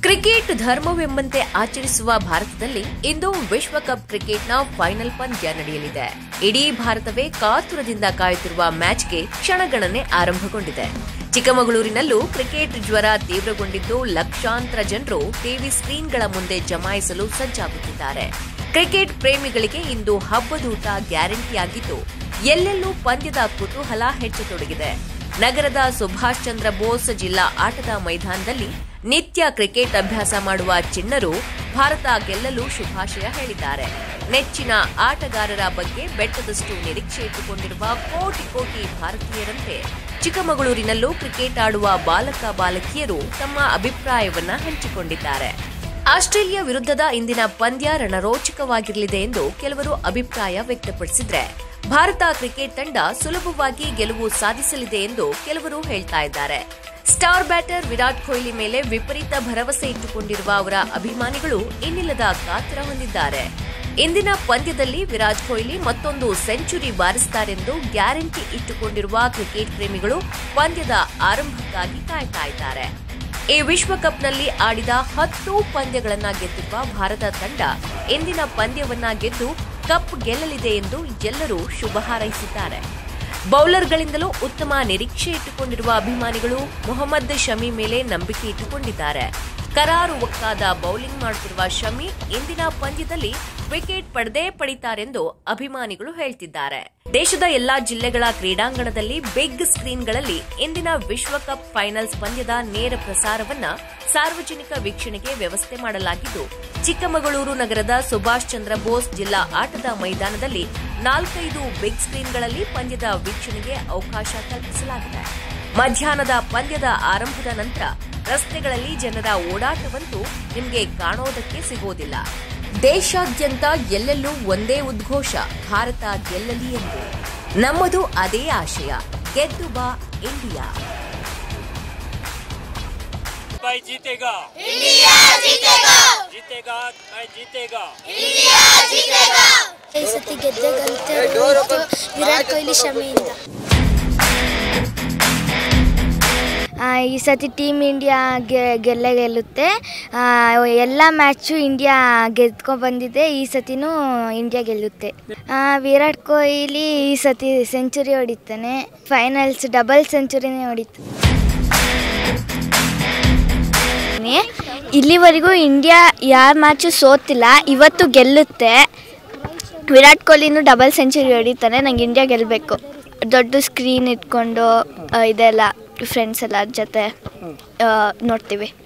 cricket ಧರ್ಮವೆಂಬಂತೆ ಆಚರಿಸುವ ಭಾರತದಲ್ಲಿ ಇಂದು ವಿಶ್ವಕಪ್ ಕ್ರಿಕೆಟ್ನ ಫೈನಲ್ ಪಂದ್ಯ ನಡೆಯಲಿದೆ ಇಡೀ ಭಾರತವೇ ಕಾತುರದಿಂದ ಕಾಯುತ್ತಿರುವ ಮ್ಯಾಚ್ಗೆ ಕ್ಷಣಗಣನೆ ಆರಂಭಗೊಂಡಿದೆ ಚಿಕ್ಕಮಗಳೂರಿನಲ್ಲೂ ಕ್ರಿಕೆಟ್ ಜ್ವರ ತೀವ್ರಗೊಂಡಿದ್ದು ಲಕ್ಷಾಂತರ ಜನರು ಟಿವಿ ಸ್ಕ್ರೀನ್ಗಳ ಮುಂದೆ ಜಮಾಯಿಸಲು ಸಜ್ಜಾಗುತ್ತಿದ್ದಾರೆ ಕ್ರಿಕೆಟ್ ಪ್ರೇಮಿಗಳಿಗೆ ಇಂದು ಹಬ್ಬದೂಟ ಗ್ಯಾರಂಟಿಯಾಗಿದ್ದು ಎಲ್ಲೆಲ್ಲೂ ಪಂದ್ಯದ ಕುತೂಹಲ ಹೆಚ್ಚತೊಡಗಿದೆ ನಗರದ ಸುಭಾಷ್ ಚಂದ್ರ ಬೋಸ್ ಜಿಲ್ಲಾ ಆಟದ ಮೈದಾನದಲ್ಲಿ ನಿತ್ಯ ಕ್ರಿಕೆಟ್ ಅಭ್ಯಾಸ ಮಾಡುವ ಚಿಣ್ಣರು ಭಾರತ ಗೆಲ್ಲಲು ಶುಭಾಶಯ ಹೇಳಿದ್ದಾರೆ ನೆಚ್ಚಿನ ಆಟಗಾರರ ಬಗ್ಗೆ ಬೆಟ್ಟದಷ್ಟು ನಿರೀಕ್ಷೆ ಇಟ್ಟುಕೊಂಡಿರುವ ಕೋಟಿ ಕೋಟಿ ಭಾರತೀಯರಂತೆ ಚಿಕ್ಕಮಗಳೂರಿನಲ್ಲೂ ಕ್ರಿಕೆಟ್ ಆಡುವ ಬಾಲಕ ಬಾಲಕಿಯರು ತಮ್ಮ ಅಭಿಪ್ರಾಯವನ್ನ ಹಂಚಿಕೊಂಡಿದ್ದಾರೆ ಆಸ್ಟ್ರೇಲಿಯಾ ವಿರುದ್ಧದ ಇಂದಿನ ಪಂದ್ಯ ರಣರೋಚಕವಾಗಿರಲಿದೆ ಎಂದು ಕೆಲವರು ಅಭಿಪ್ರಾಯ ವ್ಯಕ್ತಪಡಿಸಿದ್ರೆ ಭಾರತ ಕ್ರಿಕೆಟ್ ತಂಡ ಸುಲಭವಾಗಿ ಗೆಲುವು ಸಾಧಿಸಲಿದೆ ಎಂದು ಕೆಲವರು ಹೇಳ್ತಾ ಇದ್ದಾರೆ ಸ್ಟಾರ್ ಬ್ಯಾಟರ್ ವಿರಾಟ್ ಕೊಹ್ಲಿ ಮೇಲೆ ವಿಪರೀತ ಭರವಸೆ ಇಟ್ಟುಕೊಂಡಿರುವ ಅವರ ಅಭಿಮಾನಿಗಳು ಇನ್ನಿಲ್ಲದ ಕಾತರ ಹೊಂದಿದ್ದಾರೆ ಇಂದಿನ ಪಂದ್ಯದಲ್ಲಿ ವಿರಾಟ್ ಕೊಹ್ಲಿ ಮತ್ತೊಂದು ಸೆಂಚುರಿ ಬಾರಿಸುತ್ತಾರೆಂದು ಗ್ಯಾರಂಟಿ ಇಟ್ಟುಕೊಂಡಿರುವ ಕ್ರಿಕೆಟ್ ಪ್ರೇಮಿಗಳು ಪಂದ್ಯದ ಆರಂಭಕ್ಕಾಗಿ ಕಾಯ್ತಾ ಇದ್ದಾರೆ ಈ ವಿಶ್ವಕಪ್ನಲ್ಲಿ ಆಡಿದ ಹತ್ತು ಪಂದ್ಯಗಳನ್ನ ಗೆದ್ದಿರುವ ಭಾರತ ತಂಡ ಇಂದಿನ ಪಂದ್ಯವನ್ನ ಗೆದ್ದು ಕಪ್ ಗೆಲ್ಲಲಿದೆ ಎಂದು ಎಲ್ಲರೂ ಶುಭ ಹಾರೈಸಿದ್ದಾರೆ ಬೌಲರ್ಗಳಿಂದಲೂ ಉತ್ತಮ ನಿರೀಕ್ಷೆ ಇಟ್ಟುಕೊಂಡಿರುವ ಅಭಿಮಾನಿಗಳು ಮೊಹಮ್ಮದ್ ಶಮಿ ಮೇಲೆ ನಂಬಿಕೆ ಇಟ್ಟುಕೊಂಡಿದ್ದಾರೆ ಕರಾರುವಕ್ಕಾದ ಬೌಲಿಂಗ್ ಮಾಡುತ್ತಿರುವ ಶಮಿ ಇಂದಿನ ಪಂದ್ಯದಲ್ಲಿ ವಿಕೆಟ್ ಪಡೆದೇ ಪಡಿತಾರೆಂದು ಅಭಿಮಾನಿಗಳು ಹೇಳ್ತಿದ್ದಾರೆ ದೇಶದ ಎಲ್ಲಾ ಜಿಲ್ಲೆಗಳ ಕ್ರೀಡಾಂಗಣದಲ್ಲಿ ಬಿಗ್ ಸ್ಕ್ರೀನ್ಗಳಲ್ಲಿ ಇಂದಿನ ವಿಶ್ವಕಪ್ ಫೈನಲ್ಸ್ ಪಂದ್ಯದ ನೇರ ಪ್ರಸಾರವನ್ನ ಸಾರ್ವಜನಿಕ ವೀಕ್ಷಣೆಗೆ ವ್ಯವಸ್ಥೆ ಮಾಡಲಾಗಿದ್ದು ಚಿಕ್ಕಮಗಳೂರು ನಗರದ ಸುಭಾಷ್ ಚಂದ್ರ ಬೋಸ್ ಜಿಲ್ಲಾ ಆಟದ ಮೈದಾನದಲ್ಲಿ ನಾಲ್ಕೈದು ಬಿಗ್ ಸ್ಕ್ರೀನ್ಗಳಲ್ಲಿ ಪಂದ್ಯದ ವೀಕ್ಷಣೆಗೆ ಅವಕಾಶ ಕಲ್ಪಿಸಲಾಗಿದೆ ಮಧ್ಯಾಹ್ನದ ಪಂದ್ಯದ ಆರಂಭದ ನಂತರ ರಸ್ತೆಗಳಲ್ಲಿ ಜನರ ಓಡಾಟವಂತೂ ನಿಮಗೆ ಕಾಣೋದಕ್ಕೆ ಸಿಗೋದಿಲ್ಲ ದೇಶಾದ್ಯಂತ ಎಲ್ಲೆಲ್ಲೂ ಒಂದೇ ಉದ್ಘೋಷ ಭಾರತ ಗೆಲ್ಲಲಿ ಎಂದು ನಮ್ಮದು ಅದೇ ಆಶಯ ಗೆದ್ದು ಬಾ ಇಂಡಿಯಾ भाई जीतेगा इंडिया जीतेगा जीतेगा भाई जीतेगा ಈ ಸತಿ ಗೆದ್ದೆ ಗೆಲ್ತೆ ವಿರಾಟ್ ಕೊಹ್ಲಿ ಶ್ರಮೆಯಿಂದ ಈ ಸತಿ ಟೀಮ್ ಇಂಡಿಯಾ ಗೆ ಗೆಲ್ಲೇ ಗೆಲ್ಲುತ್ತೆ ಆ, ಎಲ್ಲ ಮ್ಯಾಚು ಇಂಡಿಯಾ ಗೆದ್ಕೊಂಡು ಬಂದಿದೆ ಈ ಸತಿನೂ ಇಂಡಿಯಾ ಗೆಲ್ಲುತ್ತೆ ಆ, ವಿರಾಟ್ ಕೊಹ್ಲಿ ಈ ಸತಿ ಸೆಂಚುರಿ ಹೊಡಿತಾನೆ ಫೈನಲ್ಸ್ ಡಬಲ್ ಸೆಂಚುರಿನೇ ಹೊಡಿತಾನೆ ಇಲ್ಲಿವರೆಗೂ ಇಂಡಿಯಾ ಯಾರ ಮ್ಯಾಚು ಸೋತಿಲ್ಲ ಇವತ್ತು ಗೆಲ್ಲುತ್ತೆ ವಿರಾಟ್ ಕೊಹ್ಲಿನೂ ಡಬಲ್ ಸೆಂಚುರಿ ಹೊಡಿತಾನೆ ನಂಗೆ ಇಂಡಿಯಾ ಗೆಲ್ಲಬೇಕು ದೊಡ್ಡ ಸ್ಕ್ರೀನ್ ಇಟ್ಕೊಂಡು ಆ, ಇದೆಲ್ಲ ಫ್ರೆಂಡ್ಸ್ ಎಲ್ಲ ಜೊತೆ ಆ, ನೋಡ್ತೀವಿ